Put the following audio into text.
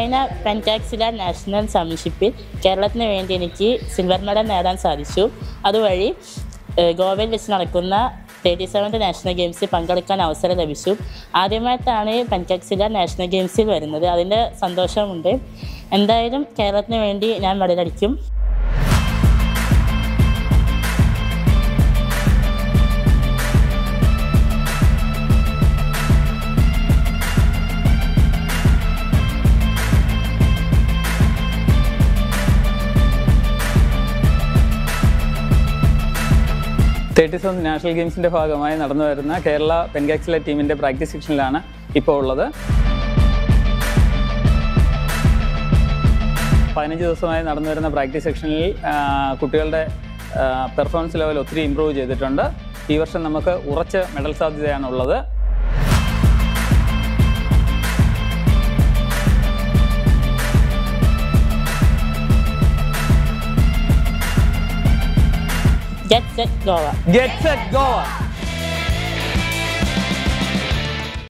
കഴിഞ്ഞ പെൻറ്റാക്സില നാഷണൽ ചാമ്പ്യൻഷിപ്പിൽ കേരളത്തിന് വേണ്ടി എനിക്ക് സിൽവർ മെഡൽ നേടാൻ സാധിച്ചു അതുവഴി ഏഹ്, ഗോവയിൽ വെച്ച് നടക്കുന്ന തേർട്ടി സെവൻത് നാഷണൽ ഗെയിംസിൽ പങ്കെടുക്കാൻ അവസരം ലഭിച്ചു ആദ്യമായിട്ടാണ് പെൻറ്റാക്സില നാഷണൽ ഗെയിംസിൽ വരുന്നത് അതിൻ്റെ സന്തോഷമുണ്ട് എന്തായാലും കേരളത്തിന് വേണ്ടി ഞാൻ മെഡലടിക്കും തേർട്ടി സെവൻ നാഷണൽ ഗെയിംസിന്റെ ഭാഗമായി നടന്നു വരുന്ന കേരള പെൻകാക്സിലെ ടീമിന്റെ പ്രാക്ടീസ് സെക്ഷനിലാണ് ഇപ്പോൾ ഉള്ളത് പതിനഞ്ച് ദിവസമായി നടന്നു വരുന്ന പ്രാക്ടീസ് സെക്ഷനിൽ ആ, കുട്ടികളുടെ പെർഫോമൻസ് ലെവൽ ഒത്തിരി ഇമ്പ്രൂവ് ചെയ്തിട്ടുണ്ട് ഈ വർഷം നമുക്ക് ഉറച്ച മെഡൽ സാധ്യതയാണ് ഉള്ളത് get set Goa get set Goa